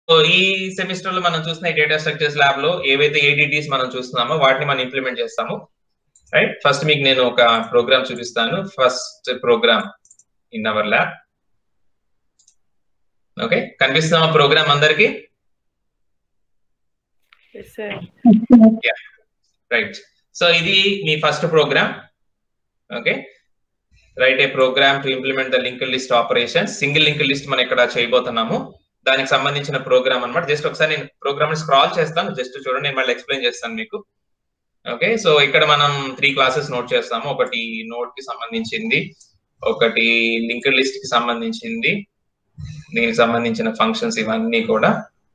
ఈ సెమిస్టర్ లో మనం చూసిన డేటా స్ట్రక్చర్స్ ల్యాబ్ లో ఏవైతే ఏడిటీస్ మనం చూస్తున్నామో వాటిని మనం ఇంప్లిమెంట్ చేస్తాము రైట్ ఫస్ట్ మీకు నేను ఒక ప్రోగ్రామ్ చూపిస్తాను first program in our lab okay కనిపిస్తున్న ప్రోగ్రామ్ అందరికి Yes, sir. రైట్ సో ఇది మీ first program okay right a program to implement the link list operation single link list మనం ఇక్కడ చేయబోతున్నాము దానికి సంబంధించిన ప్రోగ్రామ్ అన్నమాట జస్ట్ ఒకసారి నేను ప్రోగ్రామ్ స్క్రాల్ చేస్తాను జస్ట్ చూడండి నేను మళ్ళీ ఎక్స్ప్లెయిన్ చేస్తాను మీకు ఓకే సో ఇక్కడ మనం త్రీ క్లాసెస్ నోట్ చేస్తాము ఒకటి నోట్ కి సంబంధించింది ఒకటి లింక్ లిస్ట్ కి సంబంధించింది దీనికి సంబంధించిన ఫంక్షన్స్ ఇవన్నీ కూడా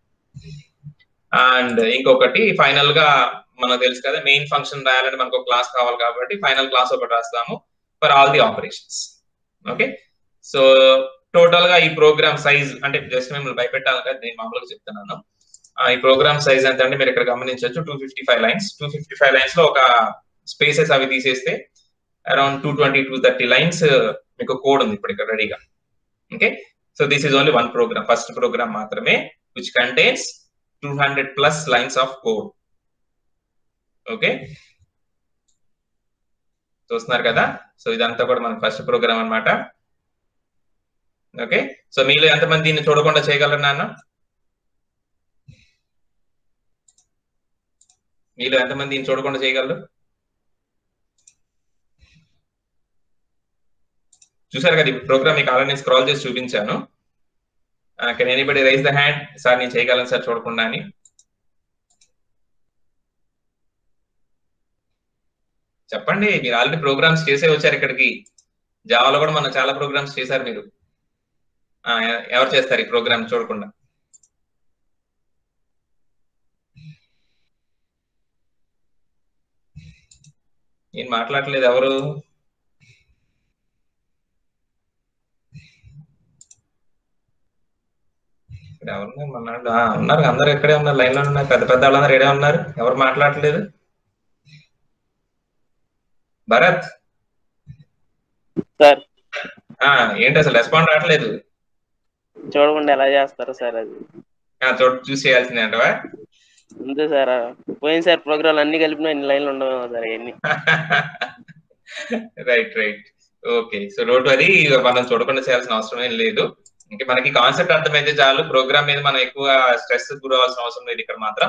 అండ్ ఇంకొకటి ఫైనల్ గా మనకు తెలుసు కదా మెయిన్ ఫంక్షన్ రాయాలంటే మనకు ఒక క్లాస్ కావాలి కాబట్టి ఫైనల్ క్లాస్ ఒకటి రాస్తాము for all the operations okay so total గా ఈ ప్రోగ్రామ్ సైజ్ అంటే జస్ట్ మిమ్మల్ని భయపెట్టాలంటే నేను మామూలుగా చెప్తున్నాను ఆ, ఈ ప్రోగ్రామ్ సైజ్ ఎంత అంటే మీరు ఇక్కడ గమనించవచ్చు two fifty five lines two fifty five lines లో ఒక స్పేసెస్ అవి తీసేస్తే around two twenty two thirty lines మీకు కోడ్ ఉంది ఇప్పుడు ఇక్కడ రెడీగా okay so this is only one program first program మాత్రమే which contains two hundred plus lines of code okay చూస్తున్నారు కదా సో ఇదంతా కూడా మన ఫస్ట్ ప్రోగ్రామ్ అన్నమాట ఓకే సో మీలో ఎంతమంది దీన్ని చూడకుండా చేయగలరు నాన్న మీలో ఎంతమంది దీన్ని చూడకుండా చేయగలరు చూసారు కదా ఈ ప్రోగ్రామ్ మీకు ఆల్రెడీ నేను స్క్రాల్ చేసి చూపించాను can anybody raise the hand sir నేను చేయగలను సార్ చూడకుండా అని చెప్పండి మీరు ఆల్రెడీ ప్రోగ్రామ్స్ చేసే వచ్చారు ఇక్కడికి జావాలో కూడా మనం చాలా ప్రోగ్రామ్స్ చేశారు మీరు ఆ, ఎ- ఎవరు చేస్తారు ఈ ప్రోగ్రామ్ చూడకుండా నేను మాట్లాడలేదు ఎవరు ఇక్కడ ఎవరున్నారు మన వాళ్ళు? ఆ, ఉన్నారు అందరు ఇక్కడే ఉన్నారు లైన్ లో ఉన్నారు పెద్ద పెద్ద వాళ్ళందరూ ఇక్కడే ఉన్నారు ఎవరు మాట్లాడట్లేదు భరత్ సార్ ఆ ఏంటి అసలు రెస్పాండ్ రావట్లేదు చూడకుండా ఎలా చేస్తారు సార్ అది ఆ, చోటు చూసి చేయాల్సిందే అంటవా అంతే సార్ పోయిన సార్ ప్రోగ్రామ్ అన్ని కలిపిన ఇన్ని లైన్లు ఉండవు సార్ అవన్నీ right right okay so don't worry మనం చూడకుండా చేయాల్సిన అవసరం ఏం లేదు ఇంకా మనకి కాన్సెప్ట్ అర్థమైతే చాలు ప్రోగ్రామ్ మీద మనం ఎక్కువ స్ట్రెస్ గురవలసిన అవసరం లేదు ఇక్కడ మాత్రం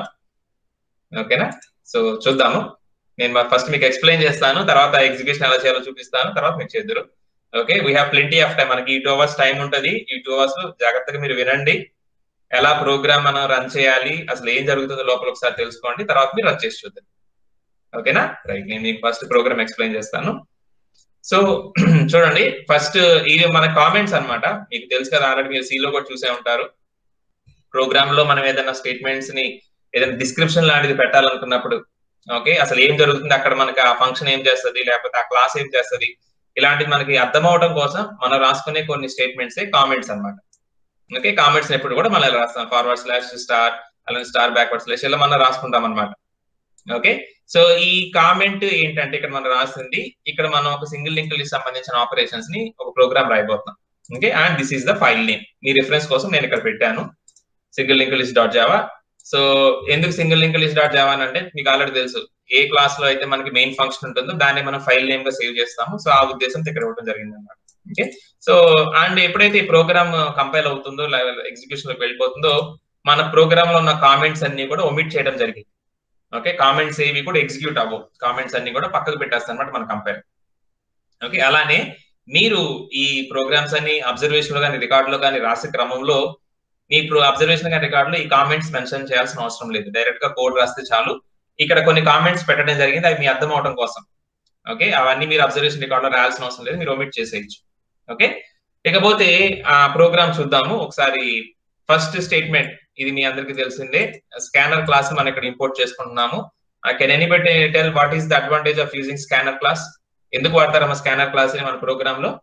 ఓకేనా సో చూద్దాము నేను ఫస్ట్ మీకు ఎక్స్ప్లెయిన్ చేస్తాను తర్వాత ఎగ్జిక్యూషన్ ఎలా చేయాలో చూపిస్తాను తర్వాత మీకు చేద్దరు okay we have plenty of time మనకి ఈ టూ అవర్స్ టైం ఉంటది ఈ టూ అవర్స్ జాగ్రత్తగా మీరు వినండి ఎలా ప్రోగ్రామ్ మనం రన్ చేయాలి అసలు ఏం జరుగుతుందో లోపల ఒకసారి తెలుసుకోండి తర్వాత మీరు రన్ చేసి చూద్దాం ఓకేనా రైట్ నేను మీకు ఫస్ట్ ప్రోగ్రామ్ ఎక్స్ప్లెయిన్ చేస్తాను సో చూడండి ఫస్ట్ ఇది మన కామెంట్స్ అన్నమాట మీకు తెలుసు కదా ఆల్రెడీ మీరు సీలో కూడా చూసే ఉంటారు ప్రోగ్రామ్ లో మనం ఏదైనా స్టేట్మెంట్స్ ని ఏదైనా డిస్క్రిప్షన్ లాంటిది పెట్టాలనుకున్నప్పుడు ఓకే అసలు ఏం జరుగుతుంది అక్కడ మనకి ఆ ఫంక్షన్ ఏం చేస్తుంది లేకపోతే ఆ క్లాస్ ఏం చేస్తుంది ఇలాంటివి మనకి అర్థం అవడం కోసం మనం రాసుకునే కొన్ని స్టేట్మెంట్స్ కామెంట్స్ అన్నమాట ఓకే కామెంట్స్ ఎప్పుడు కూడా మనం ఇలా రాస్తాం ఫార్వర్డ్ స్లాష్ స్టార్ అలాగే స్టార్ బ్యాక్వర్డ్ స్లాష్ ఇలా మనం రాసుకుంటాం అనమాట ఓకే సో ఈ కామెంట్ ఏంటంటే ఇక్కడ మనం రాసింది ఇక్కడ మనం ఒక సింగిల్ లింక్ లిస్ట్ సంబంధించిన ఆపరేషన్స్ ని ఒక ప్రోగ్రామ్ రాయబోతున్నాం okay and this is the file name మీ రిఫరెన్స్ కోసం నేను ఇక్కడ పెట్టాను single link list dot Java so ఎందుకు single link list dot Java అంటే మీకు ఆల్రెడీ తెలుసు ఏ క్లాస్ లో అయితే మనకి మెయిన్ ఫంక్షన్ ఉంటుందో దాన్ని మనం ఫైల్ నేమ్ గా సేవ్ చేస్తాము సో ఆ ఉద్దేశంతో ఇక్కడ ఇవ్వడం జరిగింది అనమాట ఓకే సో అండ్ ఎప్పుడైతే ఈ ప్రోగ్రామ్ కంపైల్ అవుతుందో ఎగ్జిక్యూషన్ లోకి వెళ్ళిపోతుందో మన ప్రోగ్రామ్ లో ఉన్న కామెంట్స్ అన్ని కూడా ఒమిట్ చేయడం జరిగింది ఓకే కామెంట్స్ ఏవి కూడా ఎగ్జిక్యూట్ అవ్వవు కామెంట్స్ అన్ని కూడా పక్కకు పెట్టేస్తాం అనమాట మన కంపేర్ ఓకే అలానే మీరు ఈ ప్రోగ్రామ్స్ అన్ని అబ్జర్వేషన్ లో కానీ రికార్డ్ లో కానీ రాసే క్రమంలో మీ అబ్జర్వేషన్ కానీ రికార్డ్ లో ఈ కామెంట్స్ మెన్షన్ చేయాల్సిన అవసరం లేదు డైరెక్ట్ గా కోడ్ రాస్తే చాలు ఇక్కడ కొన్ని కామెంట్స్ పెట్టడం జరిగింది అవి మీ అర్థం అవడం కోసం ఓకే అవన్నీ మీరు అబ్జర్వేషన్ రికార్డ్ లో రాయాల్సిన అవసరం లేదు మీరు ఒమిట్ చేసేయచ్చు ఓకే ఇకపోతే ఆ ప్రోగ్రామ్ చూద్దాము ఒకసారి ఫస్ట్ స్టేట్మెంట్ ఇది మీ అందరికి తెలిసిందే స్కానర్ క్లాస్ మనం ఇక్కడ ఇంపోర్ట్ చేసుకుంటున్నాము can anybody tell what is the advantage of using scanner class ఎందుకు వాడతారమ్మా స్కానర్ క్లాస్ ని మన ప్రోగ్రామ్ లో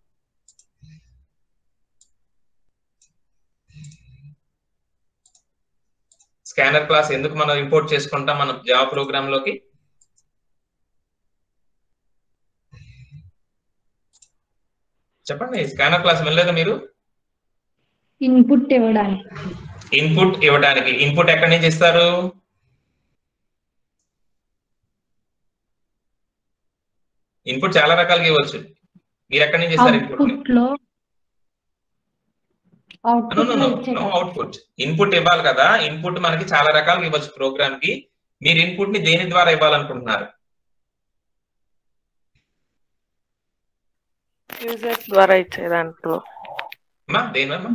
స్కానర్ క్లాస్ ఎందుకు మనం ఇంపోర్ట్ చేసుకుంటాం మన జావా ప్రోగ్రామ్ లోకి చెప్పండి స్కానర్ క్లాస్ వెళ్ళలేదా మీరు ఇన్పుట్ ఇవ్వడానికి ఇన్పుట్ ఇవ్వడానికి ఇన్పుట్ ఎక్కడి నుంచి ఇస్తారు ఇన్పుట్ చాలా రకాలుగా ఇవ్వచ్చు మీరు ఎక్కడి నుంచి ఇస్తారు ఇన్పుట్ అవుట్పుట్ లో అవుట్పుట్ లో నో అవుట్పుట్ ఇన్పుట్ ఇవ్వాలి కదా ఇన్పుట్ మనకి చాలా రకాలుగా ఇవ్వచ్చు ప్రోగ్రామ్ కి మీరు ఇన్పుట్ ని దేని ద్వారా ఇవ్వాలనుకుంటున్నారు యూజర్స్ ద్వారా ఇచ్చే దాంట్లో అమ్మా దేనివమ్మా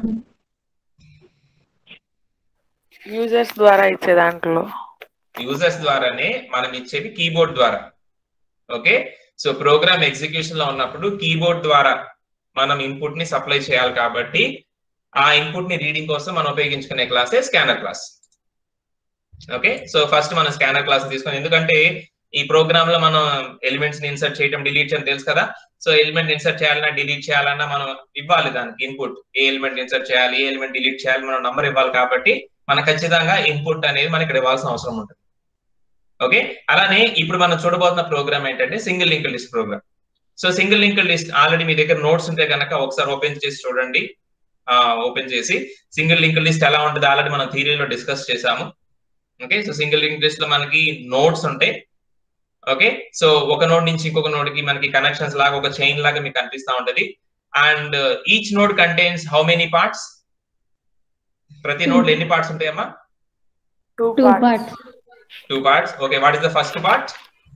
యూజర్స్ ద్వారా ఇచ్చే దాంట్లో యూజర్స్ ద్వారానే మనం ఇచ్చేది కీబోర్డ్ ద్వారా ఓకే సో ప్రోగ్రామ్ ఎగ్జిక్యూషన్ లో ఉన్నప్పుడు కీబోర్డ్ ద్వారా మనం ఇన్పుట్ ని సప్లై చేయాలి కాబట్టి ఆ ఇన్పుట్ ని రీడింగ్ కోసం మనం ఉపయోగించుకునే క్లాసే scanner class okay so first మనం స్కానర్ క్లాస్ తీసుకుని ఎందుకంటే ఈ ప్రోగ్రామ్ లో మనం ఎలిమెంట్స్ ని ఇన్సర్ట్ చేయడం డిలీట్ చేయడం తెలుసు కదా సో ఎలిమెంట్ ఇన్సర్ట్ చేయాలన్నా డిలీట్ చేయాలన్నా మనం ఇవ్వాలి దానికి ఇన్పుట్ ఏ ఎలిమెంట్ ఇన్సర్ట్ చేయాలి ఏ ఎలిమెంట్ డిలీట్ చేయాలి మనం నంబర్ ఇవ్వాలి కాబట్టి మన ఖచ్చితంగా ఇన్పుట్ అనేది మనకి ఇక్కడ ఇవ్వాల్సిన అవసరం ఉంటుంది ఓకే అలానే ఇప్పుడు మనం చూడబోతున్న ప్రోగ్రామ్ ఏంటంటే single link list program so single link list already మీ దగ్గర నోట్స్ ఉంటే కనుక ఒకసారి ఓపెన్ చేసి చూడండి ఓపెన్ చేసి సింగిల్ లింక్ లిస్ట్ ఎలా ఉంటుంది ఆల్రెడీ మనం థియరీలో డిస్కస్ చేసాము okay so single link list లో మనకి నోట్స్ ఉంటాయి ఓకే సో ఒక నోడ్ నుంచి ఇంకొక నోడ్ కి మనకి కనెక్షన్స్ లాగా ఒక చైన్ లాగా మీకు కనిపిస్తా ఉంటది and each node contains how many parts ప్రతి నోడ్ ఎన్ని పార్ట్స్ ఉంటాయమ్మా two two parts parts two parts okay what is the first part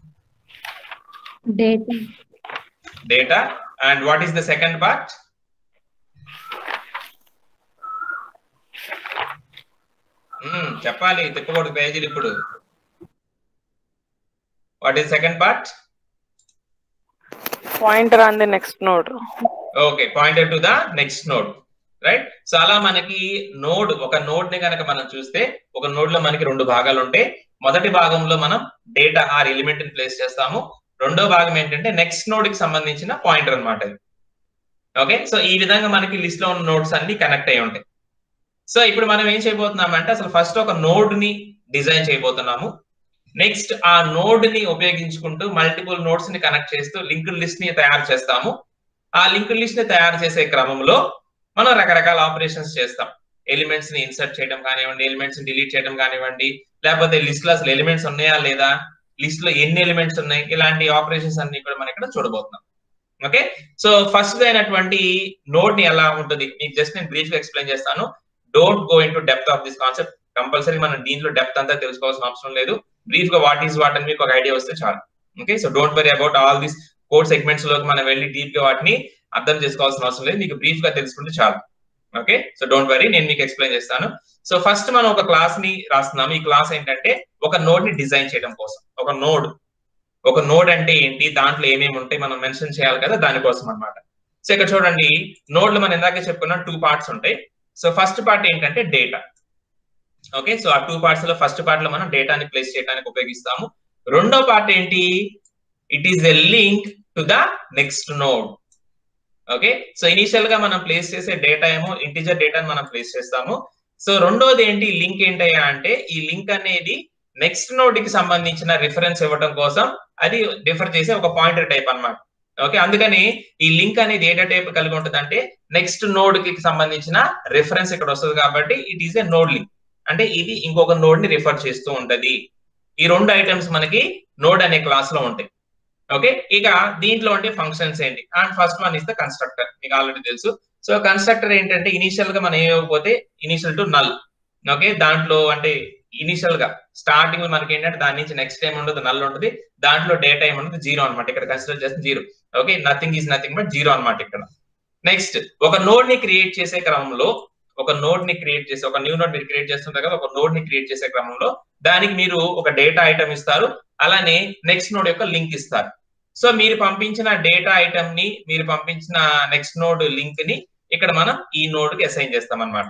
data data and what is the second part hmm, చెప్పాలి తిప్పకూడదు పేజీలు ఇప్పుడు what is second part pointer on the next node okay pointed to the next node right so అలా మనకి node ఒక node ని కనుక మనం చూస్తే ఒక నోడ్ లో మనకి రెండు భాగాలు ఉంటాయి మొదటి భాగంలో మనం డేటా ఆర్ ఎలిమెంట్ ని ప్లేస్ చేస్తాము రెండో భాగం ఏంటంటే నెక్స్ట్ నోడ్ కి సంబంధించిన పాయింటర్ అనమాట ఇది ఓకే సో ఈ విధంగా మనకి లిస్ట్ లో ఉన్న నోడ్స్ అన్ని కనెక్ట్ అయి ఉంటాయి సో ఇప్పుడు మనం ఏం చేయబోతున్నాం అంటే అసలు ఫస్ట్ ఒక నోడ్ ని డిజైన్ చేయబోతున్నాము నెక్స్ట్ ఆ నోడ్ ని ఉపయోగించుకుంటూ మల్టిపుల్ నోడ్స్ ని కనెక్ట్ చేస్తూ లింక్ లిస్ట్ ని తయారు చేస్తాము ఆ లింక్ లిస్ట్ ని తయారు చేసే క్రమంలో మనం రకరకాల ఆపరేషన్స్ చేస్తాం ఎలిమెంట్స్ ని ఇన్సర్ట్ చేయడం కానివ్వండి ఎలిమెంట్స్ ని డిలీట్ చేయడం కానివ్వండి లేకపోతే లిస్ట్ లో అసలు ఎలిమెంట్స్ ఉన్నాయా లేదా లిస్ట్ లో ఎన్ని ఎలిమెంట్స్ ఉన్నాయి ఇలాంటి ఆపరేషన్స్ అన్ని కూడా మనం ఇక్కడ చూడబోతున్నాం ఓకే సో ఫస్ట్ అయినటువంటి నోడ్ ని ఎలా ఉంటుంది మీకు జస్ట్ నేను బ్రీఫ్ గా ఎక్స్ప్లెయిన్ చేస్తాను don't go into depth of this concept compulsory మనం దీంట్లో డెప్త్ అంతా తెలుసుకోవాల్సిన అవసరం లేదు బ్రీఫ్ గా వాట్ ఈస్ వాట్ అని మీకు ఒక ఐడియా వస్తే చాలు okay so don't worry about all this code segments లోకి మనం వెళ్ళి డీప్ గా వాటిని అర్థం చేసుకోవాల్సిన అవసరం లేదు మీకు బ్రీఫ్ గా తెలుసుకుంటే చాలు ఓకే సో డోంట్ వరీ నేను మీకు ఎక్స్ప్లెయిన్ చేస్తాను సో ఫస్ట్ మనం ఒక క్లాస్ ని రాస్తున్నాము ఈ క్లాస్ ఏంటంటే ఒక నోడ్ ని డిజైన్ చేయడం కోసం ఒక నోడ్ ఒక నోడ్ అంటే ఏంటి దాంట్లో ఏమేమి ఉంటాయి మనం మెన్షన్ చేయాలి కదా దానికోసం అన్నమాట సో ఇక్కడ చూడండి నోడ్ లో మనం ఇందాకే చెప్పుకున్నాం టూ పార్ట్స్ ఉంటాయి సో ఫస్ట్ పార్ట్ ఏంటంటే డేటా ఓకే సో ఆ టూ పార్ట్స్ లో ఫస్ట్ పార్ట్ లో మనం డేటాని ప్లేస్ చేయడానికి ఉపయోగిస్తాము రెండో పార్ట్ ఏంటి it is a link to the next node okay so initial గా మనం ప్లేస్ చేసే డేటా ఏమో ఇంటిజర్ డేటాని మనం ప్లేస్ చేస్తాము సో రెండోది ఏంటి లింక్ ఏంటయ్యా అంటే ఈ లింక్ అనేది నెక్స్ట్ నోడ్ కి సంబంధించిన రిఫరెన్స్ ఇవ్వడం కోసం అది డిఫర్ చేసే ఒక పాయింటర్ టైప్ అన్నమాట ఓకే అందుకని ఈ లింక్ అనేది ఏ టైప్ కలిగి ఉంటుంది అంటే నెక్స్ట్ నోడ్ కి సంబంధించిన రిఫరెన్స్ ఇక్కడ వస్తుంది కాబట్టి it is a node link అంటే ఇది ఇంకొక నోడ్ ని రిఫర్ చేస్తూ ఉంటది ఈ రెండు ఐటమ్స్ మనకి నోడ్ అనే క్లాస్ లో ఉంటాయి ఓకే ఇక దీంట్లో ఉండే ఫంక్షన్స్ ఏంటి and first one is the constructor మీకు ఆల్రెడీ తెలుసు సో కన్స్ట్రక్టర్ ఏంటంటే ఇనిషియల్ గా మనం ఏమైపోతే ఇనిషియల్ టు నల్ ఓకే దాంట్లో అంటే ఇనిషియల్ గా స్టార్టింగ్ మనకి ఏంటంటే దాని నుంచి నెక్స్ట్ టైం ఉండదు నల్ ఉంటుంది దాంట్లో డేటా ఏమి ఉండదు జీరో అనమాట ఇక్కడ కన్సిడర్ చేస్తే zero okay nothing is nothing but zero అనమాట ఇక్కడ నెక్స్ట్ ఒక నోడ్ ని క్రియేట్ చేసే క్రమంలో ఒక నోడ్ ని క్రియేట్ చేసి ఒక న్యూ నోడ్ మీరు క్రియేట్ చేస్తుంటారు కదా ఒక నోడ్ ని క్రియేట్ చేసే క్రమంలో దానికి మీరు ఒక డేటా ఐటమ్ ఇస్తారు అలానే నెక్స్ట్ నోడ్ యొక్క లింక్ ఇస్తారు సో మీరు పంపించిన డేటా ఐటమ్ ని మీరు పంపించిన నెక్స్ట్ నోడ్ లింక్ ని ఇక్కడ మనం ఈ నోడ్ కి అసైన్ చేస్తాం అనమాట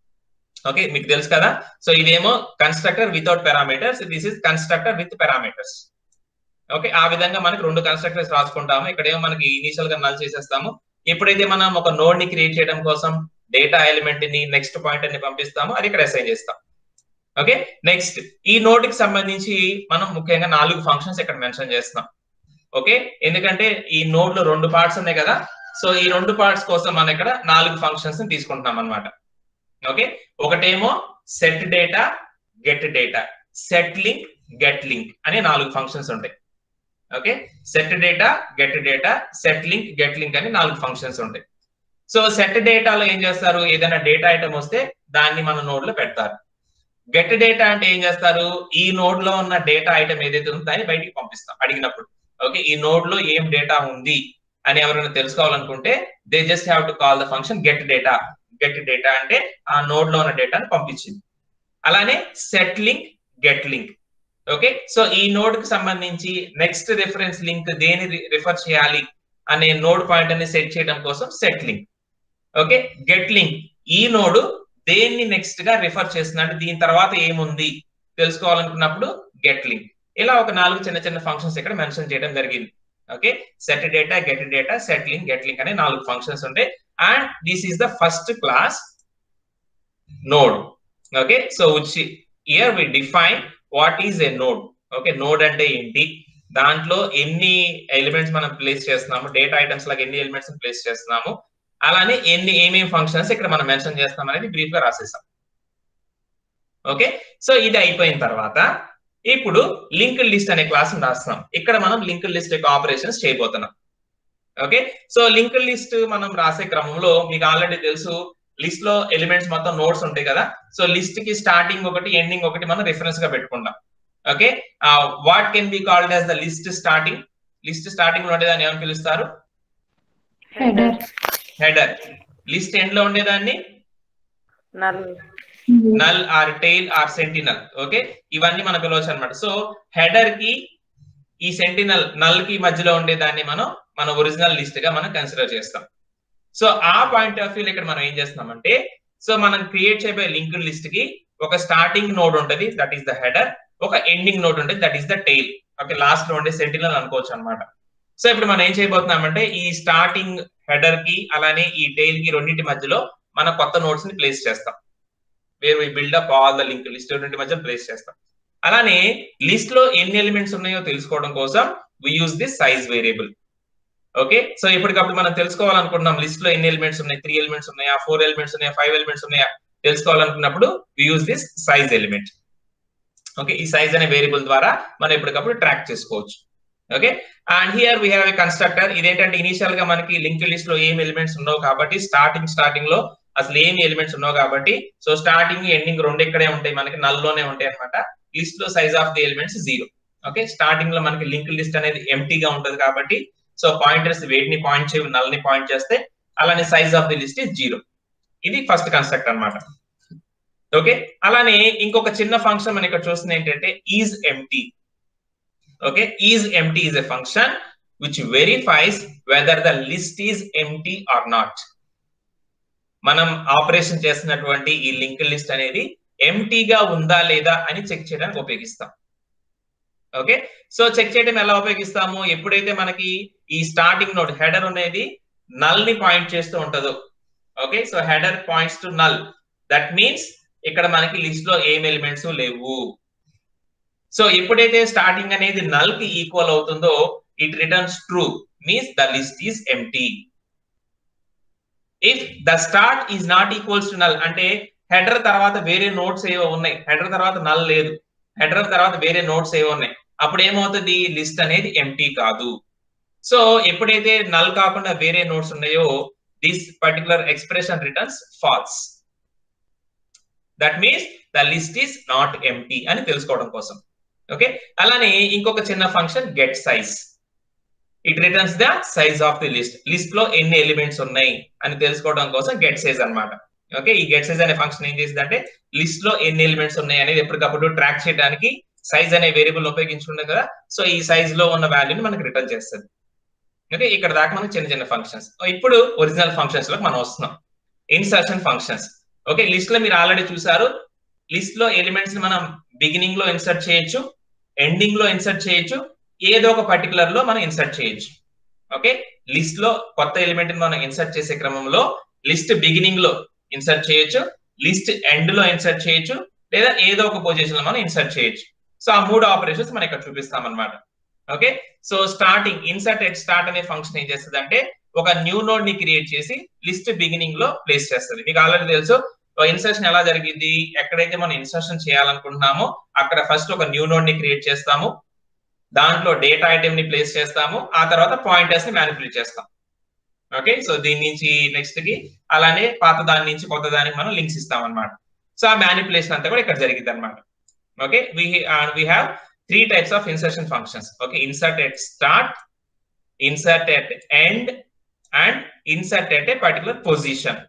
ఓకే మీకు తెలుసు కదా సో ఇదేమో constructor without parameters this is constructor with parameters okay ఆ విధంగా మనకి రెండు కన్స్ట్రక్టర్స్ రాసుకుంటాము ఇక్కడ ఏమో మనకి ఇనిషియల్ గా నల్ చేసేస్తాము ఎప్పుడైతే మనం ఒక నోడ్ ని క్రియేట్ చేయడం కోసం డేటా ఎలిమెంట్ ని నెక్స్ట్ పాయింటర్ ని పంపిస్తాము అది ఇక్కడ అసైన్ చేస్తాం ఓకే నెక్స్ట్ ఈ నోడ్ కి సంబంధించి మనం ముఖ్యంగా నాలుగు ఫంక్షన్స్ ఇక్కడ మెన్షన్ చేస్తున్నాం ఓకే ఎందుకంటే ఈ నోడ్ లో రెండు పార్ట్స్ ఉన్నాయి కదా సో ఈ రెండు పార్ట్స్ కోసం మనం ఇక్కడ నాలుగు ఫంక్షన్స్ ని తీసుకుంటున్నాం అనమాట ఓకే ఒకటేమో set data get data set link get link అనే నాలుగు ఫంక్షన్స్ ఉంటాయి okay set data get data set link get link అని నాలుగు ఫంక్షన్స్ ఉంటాయి సో సెట్ డేటాలో ఏం చేస్తారు ఏదైనా డేటా ఐటమ్ వస్తే దాన్ని మన నోడ్ లో పెడతారు గెట్ డేటా అంటే ఏం చేస్తారు ఈ నోడ్ లో ఉన్న డేటా ఐటమ్ ఏదైతే ఉందో దాన్ని బయటికి పంపిస్తాం అడిగినప్పుడు ఓకే ఈ నోడ్ లో ఏం డేటా ఉంది అని ఎవరైనా తెలుసుకోవాలనుకుంటే they just have to call the function get data get data అంటే ఆ నోడ్ లో ఉన్న డేటాను పంపించింది అలానే set link get link okay so ఈ నోడ్ కి సంబంధించి నెక్స్ట్ రిఫరెన్స్ లింక్ దేని రిఫర్ చేయాలి అనే నోడ్ పాయింట్ అని సెట్ చేయడం కోసం set link okay get link ఈ నోడ్ దేన్ని నెక్స్ట్ గా రిఫర్ చేస్తుంది అంటే దీని తర్వాత ఏముంది తెలుసుకోవాలనుకున్నప్పుడు గెట్ లింక్ ఇలా ఒక నాలుగు చిన్న చిన్న ఫంక్షన్స్ ఇక్కడ మెన్షన్ చేయడం జరిగింది okay set data get data set link get link అనే నాలుగు ఫంక్షన్స్ ఉంటాయి and this is the first class node okay so which here we define what is a node okay node అంటే ఏంటి దాంట్లో ఎన్ని ఎలిమెంట్స్ మనం ప్లేస్ చేస్తున్నాము data items లాగా ఎన్ని ఎలిమెంట్స్ ప్లేస్ చేస్తున్నాము అలానే ఎన్ని ఏమేమి ఫంక్షన్స్ ఇక్కడ మనం మెన్షన్ చేస్తాం అనేది బ్రీఫ్ గా రాసేసాం ఓకే సో ఇది అయిపోయిన తర్వాత ఇప్పుడు లింక్ లిస్ట్ అనే క్లాస్ రాస్తున్నాం ఇక్కడ మనం లింక్ లిస్ట్ యొక్క ఆపరేషన్స్ చేయబోతున్నాం ఓకే సో లింక్ లిస్ట్ మనం రాసే క్రమంలో మీకు ఆల్రెడీ తెలుసు లిస్ట్ లో ఎలిమెంట్స్ మొత్తం నోట్స్ ఉంటాయి కదా సో లిస్ట్ కి స్టార్టింగ్ ఒకటి ఎండింగ్ ఒకటి మనం రిఫరెన్స్ గా పెట్టుకుంటాం okay what can be called as the list starting list starting లో ఉండేదాన్ని ఏమని పిలుస్తారు హెడర్ హెడర్ లిస్ట్ ఎండ్ లో ఉండేదాన్ని null null or tail or sentinel okay ఇవన్నీ మనం పిలవచ్చు అనమాట సో హెడర్ కి ఈ సెంటినల్ నల్ కి మధ్యలో ఉండేదాన్ని మనం మన ఒరిజినల్ లిస్ట్ గా మనం కన్సిడర్ చేస్తాం సో ఆ పాయింట్ ఆఫ్ వ్యూ ఇక్కడ మనం ఏం చేస్తున్నామంటే సో మనం క్రియేట్ చేయబోయే లింక్ లిస్ట్ కి ఒక స్టార్టింగ్ నోడ్ ఉంటది దట్ ఈస్ ద హెడర్ ఒక ఎండింగ్ నోడ్ ఉంటుంది that is the tail okay last లో ఉండే సెంటినల్ అనుకోవచ్చు అనమాట సో ఇప్పుడు మనం ఏం చేయబోతున్నామంటే ఈ స్టార్టింగ్ హెడర్ కి అలానే ఈ టైల్ కి రెండింటి మధ్యలో మన కొత్త నోట్స్ ని ప్లేస్ చేస్తాం where we build up all the link list రెండింటి మధ్య ప్లేస్ చేస్తాం అలానే లిస్ట్ లో ఎన్ని ఎలిమెంట్స్ ఉన్నాయో తెలుసుకోవడం కోసం we use this size variable okay so ఇప్పటికప్పుడు మనం తెలుసుకోవాలనుకుంటున్నాం లిస్ట్ లో ఎన్ని ఎలిమెంట్స్ ఉన్నాయి త్రీ ఎలిమెంట్స్ ఉన్నాయా ఫోర్ ఎలిమెంట్స్ ఉన్నాయా ఫైవ్ ఎలిమెంట్స్ ఉన్నాయా తెలుసుకోవాలనుకున్నప్పుడు we use this size element okay ఈ సైజ్ అనే వేరియబుల్ ద్వారా మనం ఎప్పటికప్పుడు ట్రాక్ చేసుకోవచ్చు okay and here we have a constructor ఇదేంటంటే ఇనిషియల్ గా మనకి లింక్ లిస్ట్ లో ఏం ఎలిమెంట్స్ ఉన్నావు కాబట్టి స్టార్టింగ్ స్టార్టింగ్ లో అసలు ఏమి ఎలిమెంట్స్ ఉన్నావు కాబట్టి సో స్టార్టింగ్ ఎండింగ్ రెండు ఇక్కడే ఉంటాయి మనకి నల్లోనే ఉంటాయి అనమాట లిస్ట్ లో size of the elements zero okay starting లో మనకి లింక్ లిస్ట్ అనేది ఎంటీగా ఉంటది కాబట్టి సో పాయింటర్స్ వేటిని పాయింట్ చేయ నల్ ని పాయింట్ చేస్తే అలానే size of the list is zero ఇది ఫస్ట్ కన్స్ట్రక్ట్ అనమాట ఓకే అలానే ఇంకొక చిన్న ఫంక్షన్ మనం ఇక్కడ చూస్తుంది ఏంటంటే is empty okay is empty is a function which verifies whether the list is empty or not మనం ఆపరేషన్ చేస్తున్నటువంటి ఈ లింక్ లిస్ట్ అనేది ఎంటీగా ఉందా లేదా అని చెక్ చేయడానికి ఉపయోగిస్తాం ఓకే సో చెక్ చేయడం ఎలా ఉపయోగిస్తాము ఎప్పుడైతే మనకి ఈ స్టార్టింగ్ నోడ్ హెడర్ అనేది నల్ ని పాయింట్ చేస్తూ ఉంటుందో okay so header points to null that means ఇక్కడ మనకి లిస్ట్ లో ఏం ఎలిమెంట్స్ లేవు సో ఎప్పుడైతే స్టార్టింగ్ అనేది నల్ కి ఈక్వల్ అవుతుందో it returns true means the list is empty if the start is not equals to null అంటే హెడర్ తర్వాత వేరే నోట్స్ ఏవో ఉన్నాయి హెడర్ తర్వాత నల్ లేదు హెడర్ తర్వాత వేరే నోట్స్ ఏవో ఉన్నాయి అప్పుడు ఏమవుతుంది లిస్ట్ అనేది ఎంటీ కాదు సో ఎప్పుడైతే నల్ కాకుండా వేరే నోట్స్ ఉన్నాయో this particular expression returns false that means the list is not empty అని తెలుసుకోవడం కోసం ఓకే అలానే ఇంకొక చిన్న function get size it returns the size of the list list లో ఎన్ని ఎలిమెంట్స్ ఉన్నాయి అని తెలుసుకోవడం కోసం గెట్ సైజ్ అనమాట ఓకే ఈ గెట్ సైజ్ అనే ఫంక్షన్ ఏం చేసింది అంటే లిస్ట్ లో ఎన్ని ఎలిమెంట్స్ ఉన్నాయి అనేది ఎప్పటికప్పుడు ట్రాక్ చేయడానికి సైజ్ అనే వేరియబుల్ ఉపయోగించుకున్నాం కదా సో ఈ సైజ్ లో ఉన్న వాల్యూని మనకి రిటర్న్ చేస్తుంది ఓకే ఇక్కడ దాకా మనకి చిన్న చిన్న ఫంక్షన్స్ ఇప్పుడు ఒరిజినల్ ఫంక్షన్స్ లో మనం వస్తున్నాం ఇన్సర్షన్ ఫంక్షన్స్ ఓకే లిస్ట్ లో మీరు ఆల్రెడీ చూసారు లిస్ట్ లో ఎలిమెంట్స్ ని మనం బిగినింగ్ లో ఇన్సర్ట్ చేయొచ్చు ఎండింగ్ లో ఇన్సర్ట్ చేయొచ్చు ఏదో ఒక పర్టికులర్ లో మనం ఇన్సర్ట్ చేయొచ్చు ఓకే లిస్ట్ లో కొత్త ఎలిమెంట్ ని మనం ఇన్సర్ట్ చేసే క్రమంలో లిస్ట్ బిగినింగ్ లో ఇన్సర్ట్ చేయొచ్చు లిస్ట్ ఎండ్ లో ఇన్సర్ట్ చేయొచ్చు లేదా ఏదో ఒక పొజిషన్ లో మనం ఇన్సర్ట్ చేయొచ్చు సో ఆ మూడు ఆపరేషన్స్ మనం ఇక్కడ చూపిస్తాం అనమాట okay so starting insert at start అనే ఫంక్షన్ ఏం చేస్తుంది అంటే ఒక న్యూ నోడ్ ని క్రియేట్ చేసి లిస్ట్ బిగినింగ్ లో ప్లేస్ చేస్తుంది మీకు ఆల్రెడీ తెలుసు ఇన్సర్షన్ ఎలా జరిగింది ఎక్కడైతే మనం ఇన్సర్షన్ చేయాలనుకుంటున్నామో అక్కడ ఫస్ట్ ఒక న్యూ నోడ్ ని క్రియేట్ చేస్తాము దాంట్లో డేటా ఐటమ్ ని ప్లేస్ చేస్తాము ఆ తర్వాత పాయింటర్స్ ని మ్యానిపులేట్ చేస్తాం ఓకే సో దీని నుంచి నెక్స్ట్ కి అలానే పాత దాని నుంచి కొత్త దానికి మనం లింక్స్ ఇస్తాం అనమాట సో ఆ మ్యానిపులేషన్ అంతా కూడా ఇక్కడ జరిగింది అనమాట okay we we have three types of insertion functions okay insert at start insert at end and insert at a particular position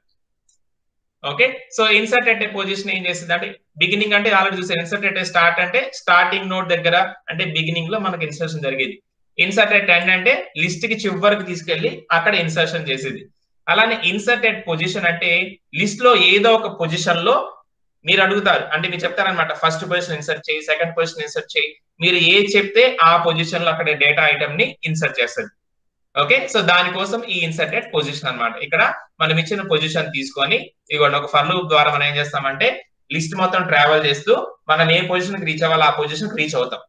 okay so insert at a position ఏం చేస్తుంది అంటే బిగినింగ్ అంటే ఆల్రెడీ చూసారు ఇన్సర్ట్ ఎట్ ఏ స్టార్ట్ అంటే starting node దగ్గర అంటే beginning లో మనకి ఇన్సర్షన్ జరిగేది ఇన్సర్ట్ ఎట్ ఎండ్ అంటే లిస్ట్ కి చివరికి తీసుకెళ్లి అక్కడ ఇన్సర్షన్ చేసేది అలానే ఇన్సర్ట్ ఎట్ పొజిషన్ అంటే లిస్ట్ లో ఏదో ఒక పొజిషన్ లో మీరు అడుగుతారు అంటే మీరు చెప్తారనమాట ఫస్ట్ పొజిషన్ ఇన్సర్ట్ చేయి సెకండ్ పొజిషన్ ఇన్సర్ట్ చేయి మీరు ఏ చెప్తే ఆ పొజిషన్ లో అక్కడ డేటా ఐటమ్ ని ఇన్సర్ట్ చేస్తుంది ఓకే సో దానికోసం ఈ ఇన్సర్టెడ్ పొజిషన్ అన్నమాట ఇక్కడ మనం ఇచ్చిన పొజిషన్ తీసుకొని ఇవ్వండి ఒక ఫర్ లూప్ ద్వారా మనం ఏం చేస్తామంటే లిస్ట్ మొత్తం ట్రావెల్ చేస్తూ మనం ఏ పొజిషన్ కి రీచ్ అవ్వాలో ఆ పొజిషన్ రీచ్ అవుతాం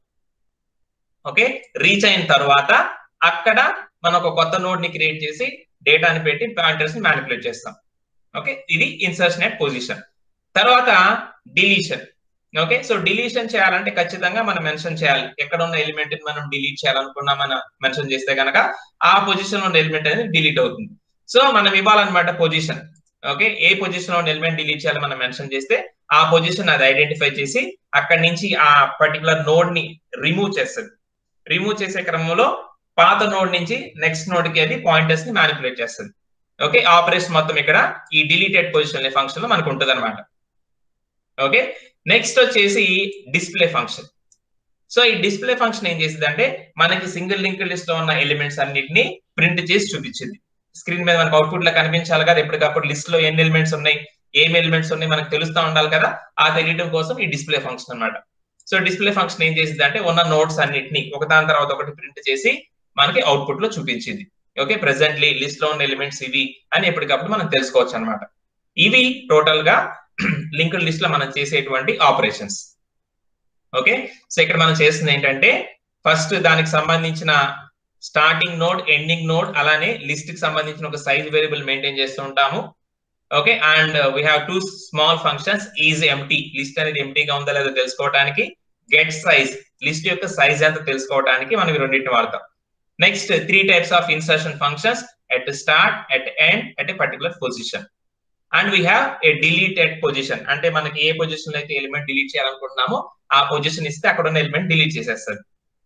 ఓకే రీచ్ అయిన తర్వాత అక్కడ మనం ఒక కొత్త నోడ్ ని క్రియేట్ చేసి డేటాని పెట్టి పాయింటర్స్ ని మ్యానిపులేట్ చేస్తాం ఓకే ఇది ఇన్సర్షన్ ఎట్ పొజిషన్ తర్వాత డిలీషన్ ఓకే సో డిలీషన్ చేయాలంటే ఖచ్చితంగా మనం మెన్షన్ చేయాలి ఎక్కడ ఉన్న ఎలిమెంట్ మనం డిలీట్ చేయాలనుకున్నా మనం మెన్షన్ చేస్తే కనుక ఆ పొజిషన్ ఉన్న ఎలిమెంట్ అనేది డిలీట్ అవుతుంది సో మనం ఇవ్వాలన్నమాట పొజిషన్ ఓకే ఏ పొజిషన్ ఉన్న ఎలిమెంట్ డిలీట్ చేయాలి మనం మెన్షన్ చేస్తే ఆ పొజిషన్ అది ఐడెంటిఫై చేసి అక్కడి నుంచి ఆ పర్టికులర్ నోడ్ ని రిమూవ్ చేస్తుంది రిమూవ్ చేసే క్రమంలో పాత నోడ్ నుంచి నెక్స్ట్ నోడ్ కి అది పాయింటర్స్ ని మ్యానిపులేట్ చేస్తుంది ఓకే ఆపరేషన్ మొత్తం ఇక్కడ ఈ డిలీటెడ్ పొజిషన్ ఫంక్షన్ లో మనకు ఉంటుంది అనమాట ఓకే నెక్స్ట్ వచ్చేసి డిస్ప్లే ఫంక్షన్ సో ఈ డిస్ప్లే ఫంక్షన్ ఏం చేసింది అంటే మనకి సింగిల్ లింక్ లిస్ట్ లో ఉన్న ఎలిమెంట్స్ అన్నిటిని ప్రింట్ చేసి చూపించింది స్క్రీన్ మీద మనకు అవుట్పుట్ లో కనిపించాలి కదా ఎప్పటికప్పుడు లిస్ట్ లో ఎన్ని ఎలిమెంట్స్ ఉన్నాయి ఏం ఎలిమెంట్స్ ఉన్నాయి మనకు తెలుస్తూ ఉండాలి కదా ఆ తెలియడం కోసం ఈ డిస్ప్లే ఫంక్షన్ అనమాట సో డిస్ప్లే ఫంక్షన్ ఏం చేసింది అంటే ఉన్న నోట్స్ అన్నిటిని ఒకదాని తర్వాత ఒకటి ప్రింట్ చేసి మనకి అవుట్పుట్ లో చూపించింది ఓకే ప్రెసెంట్లీ లిస్ట్ లో ఉన్న ఎలిమెంట్స్ ఇవి అని ఎప్పటికప్పుడు మనం తెలుసుకోవచ్చు అనమాట ఇవి టోటల్ గా లింక్డ్ లిస్ట్ లో మనం చేసేటువంటి ఆపరేషన్స్ ఓకే సో ఇక్కడ మనం చేస్తుంది ఏంటంటే ఫస్ట్ దానికి సంబంధించిన స్టార్టింగ్ నోడ్ ఎండింగ్ నోడ్ అలానే లిస్ట్ కి సంబంధించిన ఒక సైజ్ వేరియబుల్ మెయింటైన్ చేస్తూ ఉంటాము okay and we have two small functions is empty list అనేది ఎంటీగా ఉందా లేదో తెలుసుకోవడానికి గెట్ సైజ్ లిస్ట్ యొక్క సైజ్ ఎంత తెలుసుకోవడానికి మనం రెండింటిని వాడతాం next three types of insertion functions at start at end at a particular position and we have a deleted position అంటే మనకి ఏ పొజిషన్ అయితే ఎలిమెంట్ డిలీట్ చేయాలనుకుంటున్నామో ఆ పొజిషన్ ఇస్తే అక్కడ ఉన్న ఎలిమెంట్ డిలీట్ చేసేస్తుంది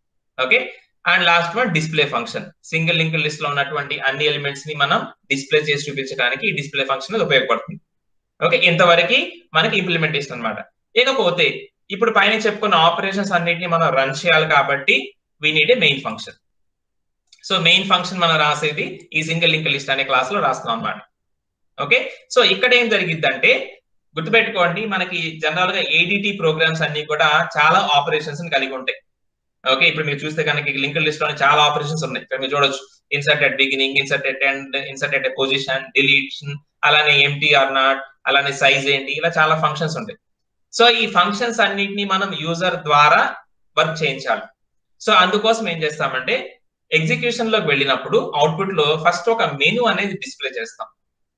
okay and last one display function single link list లో ఉన్నటువంటి అన్ని ఎలిమెంట్స్ ని మనం డిస్ప్లే చేసి చూపించడానికి ఈ డిస్ప్లే ఫంక్షన్ ఉపయోగపడుతుంది ఓకే ఇంతవరకు మనకి ఇంప్లిమెంటేషన్ అనమాట ఇకపోతే ఇప్పుడు పైన చెప్పుకున్న ఆపరేషన్స్ అన్నిటిని మనం రన్ చేయాలి కాబట్టి we need a main function so main function మనం రాసేది ఈ సింగిల్ లింక్ లిస్ట్ అనే క్లాస్ లో రాస్తాం అనమాట ఓకే సో ఇక్కడ ఏం జరిగిద్దంటే గుర్తుపెట్టుకోండి మనకి జనరల్ గా ఏడిటి ప్రోగ్రామ్స్ అన్ని కూడా చాలా ఆపరేషన్స్ కలిగి ఉంటాయి ఓకే ఇప్పుడు మీరు చూస్తే కనుక లింక్ లిస్ట్ లో చాలా ఆపరేషన్స్ ఉన్నాయి ఇక్కడ మీరు చూడొచ్చు insert at beginning insert at end insert at position deletion అలానే ఎంటీ ఆర్ నాట్ అలానే సైజ్ ఏంటి ఇలా చాలా ఫంక్షన్స్ ఉంటాయి సో ఈ ఫంక్షన్స్ అన్నిటిని మనం యూజర్ ద్వారా వర్క్ చేయించాలి సో అందుకోసం ఏం చేస్తామంటే ఎగ్జిక్యూషన్ లోకి వెళ్ళినప్పుడు అవుట్పుట్ లో ఫస్ట్ ఒక మెను అనేది డిస్ప్లే చేస్తాం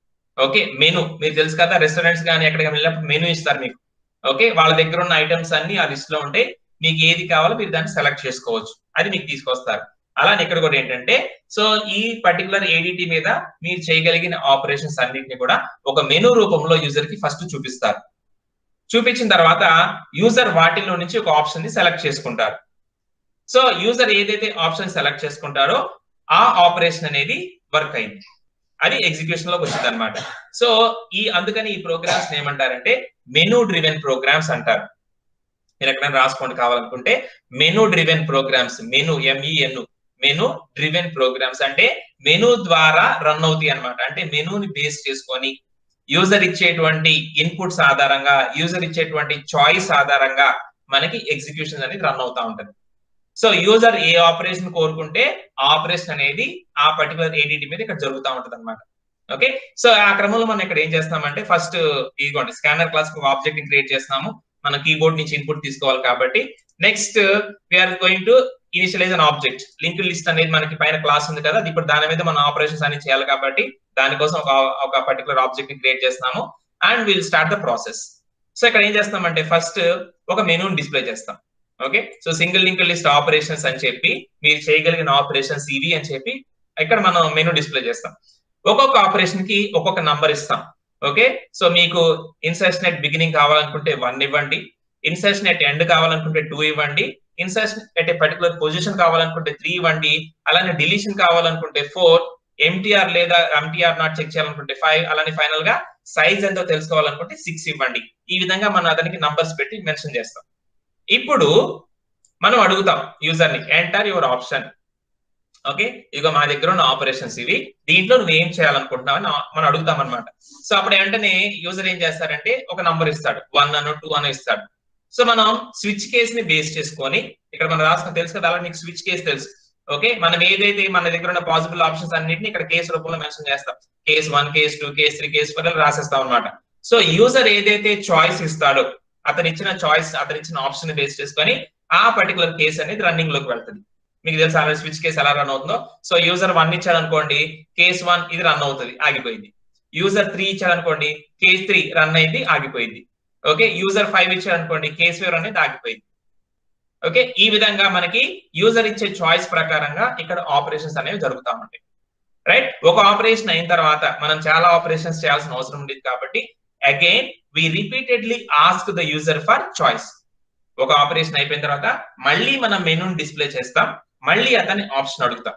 ఓకే మెను మీరు తెలుసు కదా రెస్టారెంట్స్ కానీ ఎక్కడికి వెళ్ళినప్పుడు మెను ఇస్తారు మీకు ఓకే వాళ్ళ దగ్గర ఉన్న ఐటమ్స్ అన్ని ఆ లిస్ట్ లో ఉంటాయి మీకు ఏది కావాలో మీరు దాన్ని సెలెక్ట్ చేసుకోవచ్చు అది మీకు తీసుకొస్తారు అలానే ఇక్కడ కూడా ఏంటంటే సో ఈ పర్టికులర్ ఏడిటి మీద మీరు చేయగలిగిన ఆపరేషన్స్ అన్నింటిని కూడా ఒక మెను రూపంలో యూజర్ కి ఫస్ట్ చూపిస్తారు చూపించిన తర్వాత యూజర్ వాటిలో నుంచి ఒక ఆప్షన్ ని సెలెక్ట్ చేసుకుంటారు సో యూజర్ ఏదైతే ఆప్షన్ సెలెక్ట్ చేసుకుంటారో ఆ ఆపరేషన్ అనేది వర్క్ అయింది అది ఎగ్జిక్యూషన్ లోకి వచ్చింది అనమాట సో ఈ అందుకని ఈ ప్రోగ్రామ్స్ ఏమంటారంటే మెనూ డ్రివెన్ ప్రోగ్రామ్స్ అంటారు మీరు ఎక్కడైనా రాసుకోండి కావాలనుకుంటే menu driven programs menu M E N menu driven programs అంటే మెను ద్వారా రన్ అవుతాయి అనమాట అంటే మెనూని బేస్ చేసుకొని యూజర్ ఇచ్చేటువంటి ఇన్పుట్స్ ఆధారంగా యూజర్ ఇచ్చేటువంటి చాయిస్ ఆధారంగా మనకి ఎగ్జిక్యూషన్ అనేది రన్ అవుతా ఉంటుంది సో యూజర్ ఏ ఆపరేషన్ కోరుకుంటే ఆపరేషన్ అనేది ఆ పర్టికులర్ ఏడిటి మీద ఇక్కడ జరుగుతూ ఉంటది అనమాట ఓకే సో ఆ క్రమంలో మనం ఇక్కడ ఏం చేస్తామంటే ఫస్ట్ ఇదిగోండి స్కానర్ క్లాస్ ఒక ఆబ్జెక్ట్ ని క్రియేట్ చేస్తాము మన కీబోర్డ్ నుంచి ఇన్పుట్ తీసుకోవాలి కాబట్టి next we are going to initialize an object link list అనేది మనకి పైన క్లాస్ ఉంది కదా ఇప్పుడు దాని మీద మనం ఆపరేషన్స్ అన్ని చేయాలి కాబట్టి దానికోసం ఒక ఒక పర్టికులర్ ఆబ్జెక్ట్ ని క్రియేట్ చేస్తున్నాము and will start the process so ఇక్కడ ఏం చేస్తామంటే ఫస్ట్ ఒక మెనూని డిస్ప్లే చేస్తాం okay so single link list operations అని చెప్పి మీరు చేయగలిగిన ఆపరేషన్స్ ఇవి అని చెప్పి ఇక్కడ మనం మెనూ డిస్ప్లే చేస్తాం ఒక్కొక్క ఆపరేషన్ కి ఒక్కొక్క నంబర్ ఇస్తాం ఓకే సో మీకు ఇన్సర్షన్ ఎట్ బిగినింగ్ కావాలనుకుంటే వన్ ఇవ్వండి ఇన్సర్షన్ ఎట్ ఎండ్ కావాలనుకుంటే టూ ఇవ్వండి insertion at a particular position కావాలనుకుంటే త్రీ ఇవ్వండి అలానే డిలీషన్ కావాలనుకుంటే ఫోర్ ఎంటీఆర్ లేదా ఎంటీఆర్ నాట్ చెక్ చేయాలనుకుంటే ఫైవ్ అలానే ఫైనల్ గా సైజ్ ఎంతో తెలుసుకోవాలనుకుంటే సిక్స్ ఇవ్వండి ఈ విధంగా మనం అతనికి నంబర్స్ పెట్టి మెన్షన్ చేస్తాం ఇప్పుడు మనం అడుగుతాం యూజర్ ని ఎంటర్ యువర్ ఆప్షన్ ఓకే ఇక మా దగ్గర ఉన్న ఆపరేషన్స్ ఇవి దీంట్లో నువ్వు ఏం చేయాలనుకుంటున్నావు అని మనం అడుగుతాం అనమాట సో అప్పుడు వెంటనే యూజర్ ఏం చేస్తారంటే ఒక నంబర్ ఇస్తాడు వన్ అను టూ అను ఇస్తాడు సో మనం స్విచ్ కేస్ ని బేస్ చేసుకొని ఇక్కడ మనం రాసుకుని తెలుసు కదా అలా నీకు స్విచ్ కేస్ తెలుసు ఓకే మనం ఏదైతే మన దగ్గర ఉన్న పాసిబుల్ ఆప్షన్స్ అన్నింటిని ఇక్కడ కేసు రూపంలో మెన్షన్ చేస్తాం case one case two case three case four రాసేస్తాం అనమాట సో యూజర్ ఏదైతే చాయిస్ ఇస్తాడో అతను ఇచ్చిన చాయిస్ అతను ఇచ్చిన ఆప్షన్ బేస్ చేసుకొని ఆ పర్టికులర్ కేస్ అనేది రన్నింగ్ లోకి వెళ్తుంది మీకు తెలుసు ఆల్రెడీ స్విచ్ కేసు ఎలా రన్ అవుతుందో సో యూజర్ వన్ ఇచ్చాడు అనుకోండి కేస్ వన్ ఇది రన్ అవుతుంది ఆగిపోయింది యూజర్ త్రీ ఇచ్చాడు అనుకోండి కేస్ త్రీ రన్ అయింది ఆగిపోయింది ఓకే యూజర్ ఫైవ్ ఇచ్చాడు అనుకోండి కేస్ ఫైవ్ అనేది ఆగిపోయింది ఓకే ఈ విధంగా మనకి యూజర్ ఇచ్చే చాయిస్ ప్రకారంగా ఇక్కడ ఆపరేషన్స్ అనేవి జరుగుతూ ఉంటాయి రైట్ ఒక ఆపరేషన్ అయిన తర్వాత మనం చాలా ఆపరేషన్స్ చేయాల్సిన అవసరం ఉండేది కాబట్టి again we repeatedly ask the user for choice ఒక ఆపరేషన్ అయిపోయిన తర్వాత మళ్ళీ మనం మెనూని డిస్ప్లే చేస్తాం మళ్ళీ అతని ఆప్షన్ అడుగుతాం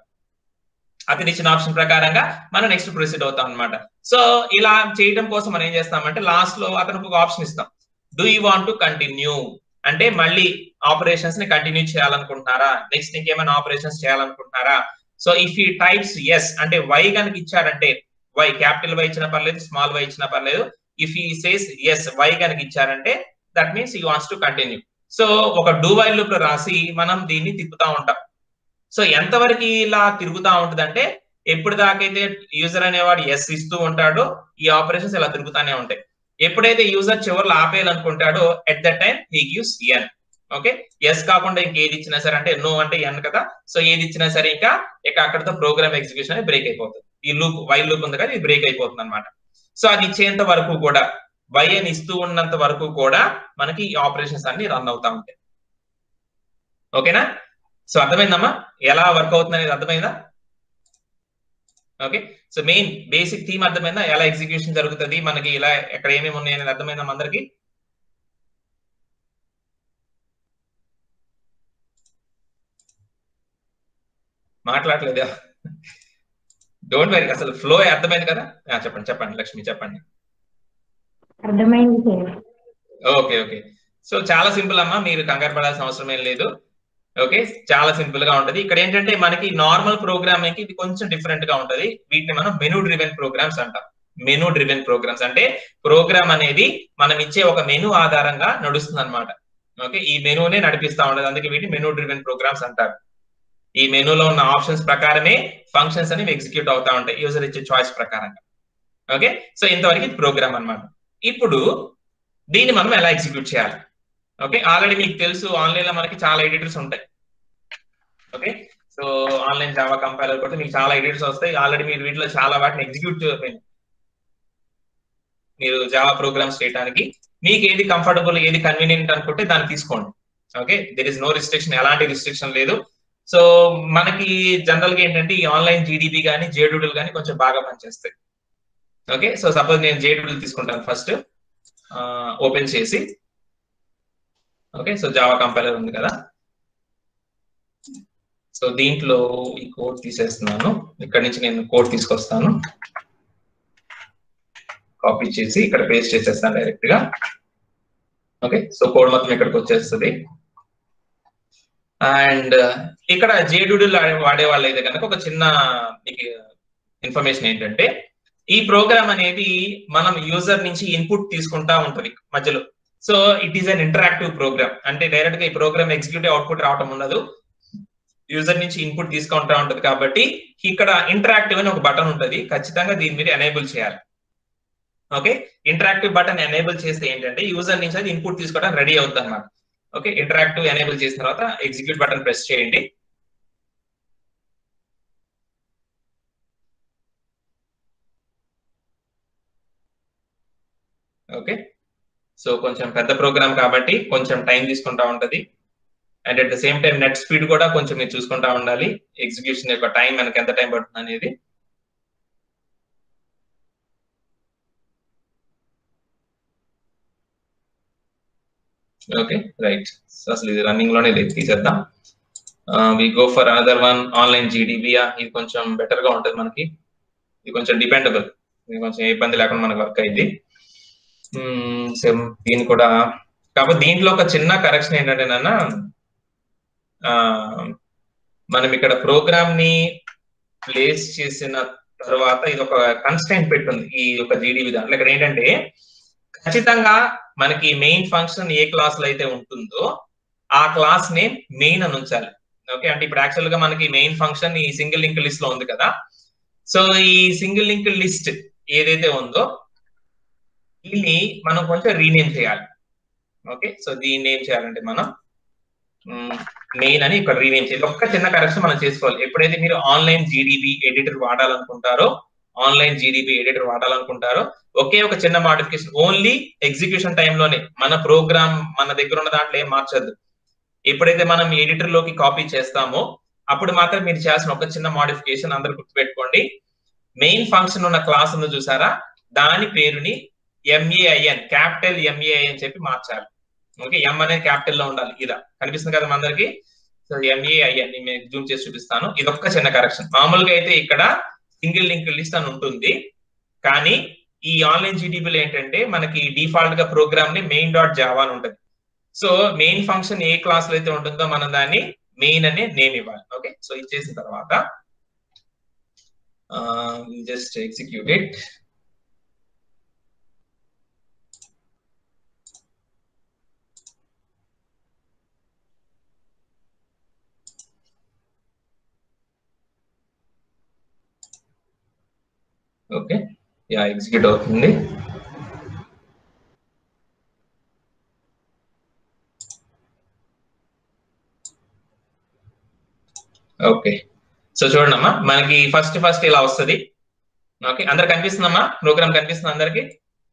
అతని ఇచ్చిన ఆప్షన్ ప్రకారంగా మనం నెక్స్ట్ ప్రొసీడ్ అవుతాం అనమాట సో ఇలా చేయడం కోసం మనం ఏం చేస్తామంటే లాస్ట్ లో అతనికి ఒక ఆప్షన్ ఇస్తాం do you want to continue అంటే మళ్ళీ ఆపరేషన్స్ ని కంటిన్యూ చేయాలనుకుంటున్నారా నెక్స్ట్ ఇంకేమైనా ఆపరేషన్స్ చేయాలనుకుంటున్నారా so if he types yes అంటే వై కనుక ఇచ్చారంటే వై క్యాపిటల్ వై ఇచ్చిన పర్లేదు స్మాల్ వై ఇచ్చిన పర్లేదు ఇఫ్ ఈ సేస్ ఎస్ వై కనుక ఇచ్చారంటే that means you wants to continue so ఒక డూ వైల్ లూప్ లో రాసి మనం దీన్ని తిప్పుతా ఉంటాం సో ఎంతవరకు ఇలా తిరుగుతా ఉంటుంది అంటే ఎప్పుడు దాకైతే యూజర్ అనేవాడు ఎస్ ఇస్తూ ఉంటాడో ఈ ఆపరేషన్స్ ఇలా తిరుగుతానే ఉంటాయి ఎప్పుడైతే యూజర్ చివరిలో ఆపేయాలనుకుంటాడో at the time he gives N okay yes కాకుండా ఇంకేది ఇచ్చినా సరే అంటే నో అంటే ఎన్ కదా సో ఏది ఇచ్చినా సరే ఇంకా ఇక అక్కడతో ప్రోగ్రామ్ ఎగ్జిక్యూషన్ అనేది బ్రేక్ అయిపోతుంది ఈ లూప్ వైల్ లూప్ ఉంది కదా ఇది బ్రేక్ అయిపోతుంది అనమాట సో అది ఇచ్చేంత వరకు కూడా వై అని ఇస్తూ ఉన్నంత వరకు కూడా మనకి ఈ ఆపరేషన్స్ అన్ని రన్ అవుతా ఉంటాయి ఓకేనా సో అర్థమైందమ్మా ఎలా వర్క్ అవుతుంది అనేది అర్థమైందా okay so main basic theme అర్థమైందా ఎలా ఎగ్జిక్యూషన్ జరుగుతుంది మనకి ఇలా ఎక్కడ ఏమేమి ఉన్నాయి అనేది అర్థమైందా అందరికి మాట్లాడలేదా డోంట్ వెరీ అసలు ఫ్లో అర్థమైంది కదా ఆ, చెప్పండి చెప్పండి లక్ష్మి చెప్పండి అర్థమైంది సార్ ఓకే ఓకే సో చాలా సింపుల్ అమ్మా మీరు కంగారు పడాల్సిన అవసరం ఏం లేదు ఓకే చాలా సింపుల్ గా ఉంటది ఇక్కడ ఏంటంటే మనకి నార్మల్ ప్రోగ్రామింగ్ కి ఇది కొంచెం డిఫరెంట్ గా ఉంటది వీటిని మనం మెనూ డ్రివెన్ ప్రోగ్రామ్స్ అంటాం మెనూ డ్రివెన్ ప్రోగ్రామ్స్ అంటే ప్రోగ్రామ్ అనేది మనం ఇచ్చే ఒక మెనూ ఆధారంగా నడుస్తుంది అనమాట ఓకే ఈ మెనూనే నడిపిస్తా ఉండదు అందుకే వీటిని మెనూ డ్రివెన్ ప్రోగ్రామ్స్ అంటారు ఈ మెనూలో ఉన్న ఆప్షన్స్ ప్రకారమే ఫంక్షన్స్ అనేవి ఎగ్జిక్యూట్ అవుతా ఉంటాయి యూజర్ ఇచ్చే చాయిస్ ప్రకారంగా ఓకే సో ఇంతవరకు ఇది ప్రోగ్రామ్ అన్నమాట ఇప్పుడు దీన్ని మనం ఎలా ఎగ్జిక్యూట్ చేయాలి ఓకే ఆల్రెడీ మీకు తెలుసు ఆన్లైన్ లో మనకి చాలా ఎడిటర్స్ ఉంటాయి okay so online Java compiler కొట్టి మీకు చాలా ఎడిటర్స్ వస్తాయి ఆల్రెడీ మీరు వీటిలో చాలా వాటిని ఎగ్జిక్యూట్ మీరు జావా ప్రోగ్రామ్స్ చేయడానికి మీకు ఏది కంఫర్టబుల్ ఏది కన్వీనియంట్ అనుకుంటే దాన్ని తీసుకోండి okay there is no restriction ఎలాంటి రిస్ట్రిక్షన్ లేదు సో మనకి జనరల్ గా ఏంటంటే ఈ ఆన్లైన్ జీడిబి కానీ జేడూడల్ కానీ కొంచెం బాగా పనిచేస్తాయి ఓకే సో సపోజ్ నేను జేడూడల్ తీసుకుంటాను ఫస్ట్ ఓపెన్ చేసి ఓకే సో జావా కంపైలర్ ఉంది కదా సో దీంట్లో ఈ కోడ్ తీసేస్తున్నాను ఇక్కడ నుంచి నేను కోడ్ తీసుకొస్తాను కాపీ చేసి ఇక్కడ పేస్ట్ చేసేస్తాను డైరెక్ట్ గా ఓకే సో కోడ్ మొత్తం ఇక్కడికి వచ్చేస్తుంది అండ్ ఇక్కడ జేడూడిల్ వాడే వాళ్ళు అయితే కనుక ఒక చిన్న మీకు ఇన్ఫర్మేషన్ ఏంటంటే ఈ ప్రోగ్రామ్ అనేది మనం యూజర్ నుంచి ఇన్పుట్ తీసుకుంటా ఉంటది మధ్యలో so it is an interactive program అంటే డైరెక్ట్ గా ఈ ప్రోగ్రామ్ ఎగ్జిక్యూటివ్ అవుట్పుట్ రావడం ఉండదు యూజర్ నుంచి ఇన్పుట్ తీసుకుంటా ఉంటది కాబట్టి ఇక్కడ ఇంటరాక్టివ్ అని ఒక బటన్ ఉంటది ఖచ్చితంగా దీని మీద ఎనేబుల్ చేయాలి ఓకే ఇంటరాక్టివ్ బటన్ ఎనేబుల్ చేస్తే ఏంటంటే యూజర్ నుంచి అది ఇన్పుట్ తీసుకోవడానికి రెడీ అవుతుంది అనమాట ఓకే ఇంటరాక్టివ్ ఎనేబుల్ చేసిన తర్వాత ఎగ్జిక్యూట్ బటన్ ప్రెస్ చేయండి సో కొంచెం పెద్ద ప్రోగ్రామ్ కాబట్టి కొంచెం టైం తీసుకుంటా ఉంటది and at the same time net speed కూడా కొంచెం మీరు చూసుకుంటా ఉండాలి ఎగ్జిక్యూషన్ యొక్క టైం మనకి ఎంత టైం పడుతుంది అనేది ఓకే రైట్ సో అసలు ఇది రన్నింగ్ లోనే లేదు తీసేద్దాం we go for another one online జీడిబియా ఇది కొంచెం బెటర్ గా ఉంటుంది మనకి ఇది కొంచెం డిపెండబుల్ ఇది కొంచెం ఏ ఇబ్బంది లేకుండా మనకు వర్క్ అయింది సేమ్ దీని కూడా కాకపోతే దీంట్లో ఒక చిన్న కరెక్షన్ ఏంటంటే నాన్న మనం ఇక్కడ ప్రోగ్రామ్ ని ప్లేస్ చేసిన తర్వాత ఇది ఒక కన్స్టెంట్ పెట్టింది ఈ యొక్క జీడీబీ దాంట్లో ఇక్కడ ఏంటంటే ఖచ్చితంగా మనకి మెయిన్ ఫంక్షన్ ఏ క్లాస్ లో అయితే ఉంటుందో ఆ క్లాస్ నేమ్ మెయిన్ అని ఉంచాలి ఓకే అంటే ఇప్పుడు యాక్చువల్ గా మనకి మెయిన్ ఫంక్షన్ ఈ సింగిల్ లింక్ లిస్ట్ లో ఉంది కదా సో ఈ సింగిల్ లింక్ లిస్ట్ ఏదైతే ఉందో దీన్ని మనం కొంచెం రీనేమ్ చేయాలి ఓకే సో దీన్ని ఏం చేయాలంటే మనం మెయిన్ అని ఇక్కడ రీనేమ్ చేయాలి ఒక్క చిన్న కరెక్షన్ మనం చేసుకోవాలి ఎప్పుడైతే మీరు ఆన్లైన్ జీడీబీ ఎడిటర్ వాడాలనుకుంటారో ఆన్లైన్ జీడీబీ ఎడిటర్ వాడాలనుకుంటారో ఒకే ఒక చిన్న మాడిఫికేషన్ ఓన్లీ ఎగ్జిక్యూషన్ టైంలోనే మన ప్రోగ్రామ్ మన దగ్గర ఉన్న దాంట్లో ఏం మార్చద్దు ఎప్పుడైతే మనం ఎడిటర్ లోకి కాపీ చేస్తామో అప్పుడు మాత్రం మీరు చేయాల్సిన ఒక చిన్న మాడిఫికేషన్ అందరు గుర్తుపెట్టుకోండి మెయిన్ ఫంక్షన్ ఉన్న క్లాస్ ఉంది చూసారా దాని పేరుని ఎంఏఐఎన్ క్యాపిటల్ ఎంఏఐ అని చెప్పి మార్చాలి ఓకే ఎం అనేది క్యాపిటల్ లో ఉండాలి ఇదా కనిపిస్తుంది కదా అందరికి సో ఎంఏఐఎన్ నేను జూమ్ చేసి చూపిస్తాను ఇది ఒక్క చిన్న కరెక్షన్ మామూలుగా అయితే ఇక్కడ సింగిల్ లింక్ లిస్ట్ అని ఉంటుంది కానీ ఈ ఆన్లైన్ జీడీబీలో ఏంటంటే మనకి డిఫాల్ట్ గా ప్రోగ్రామ్ ని మెయిన్ డాట్ జావా అని ఉంటుంది సో మెయిన్ ఫంక్షన్ ఏ క్లాస్ లో అయితే ఉంటుందో మనం దాన్ని మెయిన్ అనే నేమ్ ఇవ్వాలి ఓకే సో ఇచ్చేసిన తర్వాత just execute it okay yeah execute అవుతుంది ఓకే సో చూడండి అమ్మా మనకి ఫస్ట్ ఫస్ట్ ఇలా వస్తుంది ఓకే అందరు కనిపిస్తుందమ్మా ప్రోగ్రామ్ కనిపిస్తుంది అందరికి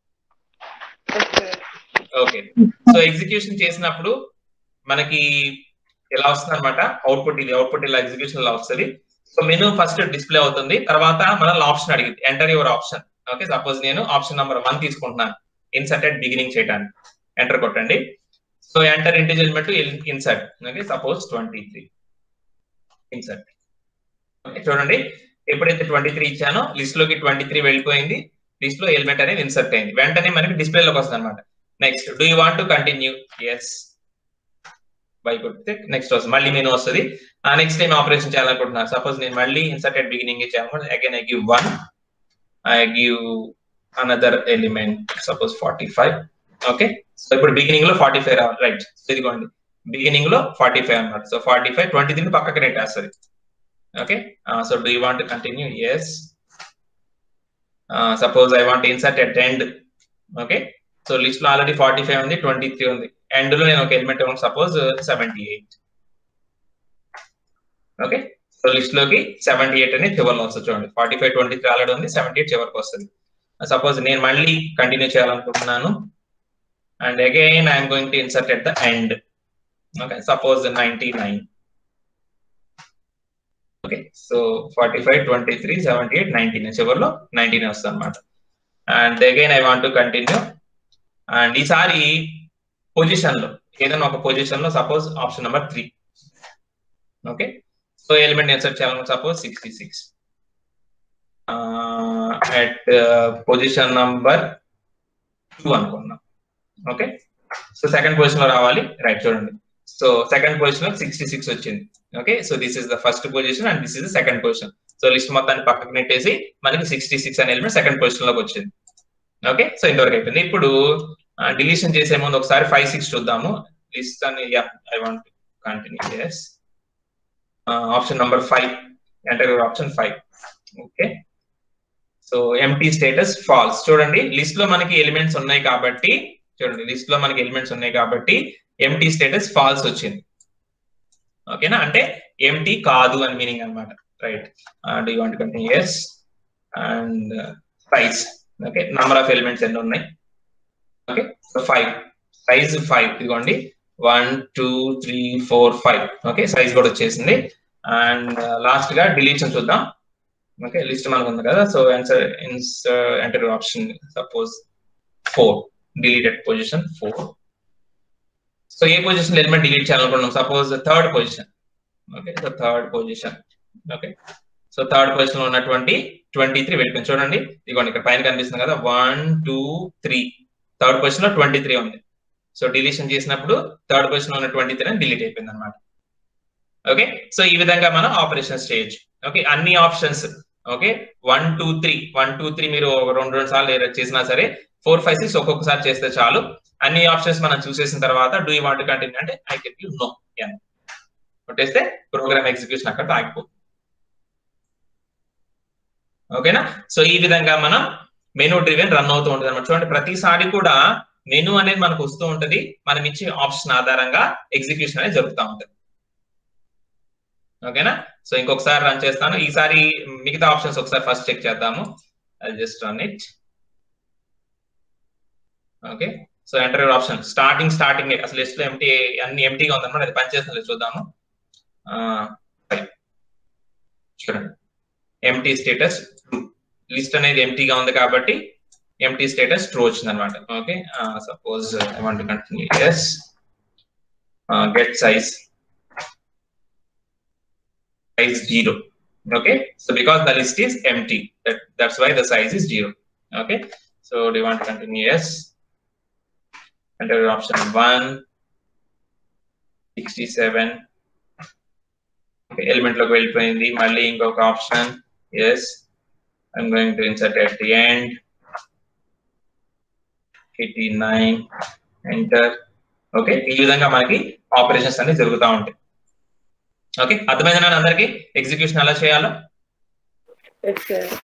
ఓకే సో ఎగ్జిక్యూషన్ చేసినప్పుడు మనకి ఇలా వస్తుంది అనమాట అవుట్పుట్ ఇది అవుట్పుట్ ఇలా ఎగ్జిక్యూషన్ ఇలా వస్తుంది సో మెనూ ఫస్ట్ డిస్ప్లే అవుతుంది తర్వాత మనల్ని ఆప్షన్ అడిగింది enter your option okay suppose నేను ఆప్షన్ నెంబర్ వన్ తీసుకుంటున్నాను ఇన్సర్టెడ్ బిగినింగ్ చేయడానికి ఎంటర్ కొట్టండి so enter integer element insert okay suppose twenty three insert చూడండి ఎప్పుడైతే ట్వంటీ త్రీ ఇచ్చానో లిస్ట్ లోకి ట్వంటీ త్రీ వెళ్ళిపోయింది లిస్ట్ లో ఎలిమెంట్ అనేది ఇన్సర్ట్ అయింది వెంటనే మనకి డిస్ప్లే లోకి వస్తుంది అనమాట next do you want to continue yes Y కొడితే నెక్స్ట్ వస్తుంది మళ్ళీ మెనూ వస్తుంది ఆ నెక్స్ట్ టైం ఆపరేషన్ చేయాలనుకుంటున్నారు సపోజ్ నేను మళ్ళీ ఇన్సర్టెడ్ బిగినింగ్ ఇచ్చాను again I give one I give another element suppose forty five okay so ఇప్పుడు బిగినింగ్ లో ఫార్టీ ఫైవ్ రావాలి రైట్ ఇదిగోండి బిగినింగ్ లో ఫార్టీ ఫైవ్ అనమాట so forty five twenty three పక్కకి నెట్టేస్తుంది okay so do you want continue yes suppose I want insert at end okay so list లో already forty five ఉంది twenty three ఉంది end లో నేను ఒక ఎలిమెంట్ ఇవ్వండి suppose seventy eight okay so list లోకి సెవెంటీ ఎయిట్ అనేది చివరిలో వస్తుంది చూడండి forty five twenty three already ఉంది సెవెంటీ ఎయిట్ చివరికి వస్తుంది సపోజ్ నేను మళ్ళీ కంటిన్యూ చేయాలనుకుంటున్నాను and again I'm going to insert at the end okay suppose ninety nine okay so forty five twenty three seventy eight nineteen చివరిలో nineteen వస్తుంది అనమాట and again I want to continue and ఈసారి position లో ఏదైనా ఒక position లో suppose option number three okay so element insert చేయాలని suppose sixty six at position number two అనుకున్నాం ఓకే సో సెకండ్ పొజిషన్ లో రావాలి రైట్ చూడండి సో సెకండ్ పొజిషన్ లో సిక్స్టీ సిక్స్ వచ్చింది okay so this is the first position and this is the second position so list మొత్తాన్ని పక్కకు నెట్టేసి మనకి సిక్స్టీ సిక్స్ అనే ఎలిమెంట్ సెకండ్ పొజిషన్ లోకి వచ్చింది ఓకే సో ఇంతవరకు అయిపోయింది ఇప్పుడు డిలీషన్ చేసే ముందు ఒకసారి ఫైవ్ సిక్స్ చూద్దాము లిస్ట్ అని I want continue yes option number five enter option five okay so empty status false చూడండి లిస్ట్ లో మనకి ఎలిమెంట్స్ ఉన్నాయి కాబట్టి చూడండి లిస్ట్ లో మనకి ఎలిమెంట్స్ ఉన్నాయి కాబట్టి ఎంటీ స్టేటస్ ఫాల్స్ వచ్చింది ఓకేనా అంటే ఎంటీ కాదు అని మీనింగ్ అనమాట right do want continue yes and size okay number of elements ఎన్ని ఉన్నాయి ఓకే ఫైవ్ సైజ్ ఫైవ్ ఇదిగోండి one two three four five okay size కూడా వచ్చేసింది అండ్ లాస్ట్ గా డిలీషన్ చూద్దాం ఓకే లిస్ట్ మనకు ఉంది కదా so answer enter option suppose four deleted position four so ఏ పొజిషన్ ఎలిమెంట్ డిలీట్ చేయాలనుకుంటున్నాం suppose third position okay so third position okay so third position లో ఉన్నటువంటి ట్వంటీ త్రీ వెళ్ళిపోయింది చూడండి ఇదిగోండి ఇక్కడ పైన కనిపిస్తుంది కదా one two three third position లో ట్వంటీ త్రీ ఉంది సో డిలీషన్ చేసినప్పుడు థర్డ్ పొజిషన్ లో ఉన్న ట్వంటీ త్రీ డిలీట్ అయిపోయింది అనమాట ఓకే సో ఈ విధంగా మనం ఆపరేషన్స్ చేయొచ్చు ఓకే అన్ని options okay one two three one two three మీరు ఒక రెండు రెండు సార్లు చేసినా సరే ఫోర్ ఫైవ్ సిక్స్ ఒక్కొక్కసారి చేస్తే చాలు అన్ని ఆప్షన్స్ మనం చూసేసిన తర్వాత డూ యూ వాంట్ కంటిన్యూ అంటే I can you no N కొట్టేస్తే ప్రోగ్రామ్ ఎగ్జిక్యూషన్ అక్కడ ఆగిపోతుంది ఓకేనా సో ఈ విధంగా మనం మెనూ డ్రివెన్ రన్ అవుతూ ఉంటుంది అనమాట చూడండి ప్రతిసారి కూడా మెనూ అనేది మనకు వస్తూ ఉంటది మనం ఇచ్చే ఆప్షన్ ఆధారంగా ఎగ్జిక్యూషన్ అనేది జరుగుతూ ఉంటుంది ఓకేనా సో ఇంకొకసారి రన్ చేస్తాను ఈసారి మిగతా ఆప్షన్స్ ఒకసారి ఫస్ట్ చెక్ చేద్దాము I just run it okay so enter option starting starting అసలు లిస్ట్ లో ఎంటీ అన్ని ఎంటీగా ఉందన్నమాట అది పనిచేస్తుంది చూద్దాము చూడండి ఎంటీ స్టేటస్ లిస్ట్ అనేది ఎంటీగా ఉంది కాబట్టి ఎంటీ స్టేటస్ ట్రూ వచ్చింది అనమాట okay suppose I want continue yes get size size 0 okay so because the list is empty that, that's why the size is 0 okay so do you want to continue yes enter option 1 67 okay element logo వెళ్ళిపోయింది మళ్ళీ ఇంకొక option yes i'm going to insert at the end 89 enter okay ఈ విధంగా మనకి operations అన్ని జరుగుతూ ఉంటాయి okay అర్థమైందా అందరికి ఎగ్జిక్యూషన్ ఎలా చేయాలో ఎస్ సార్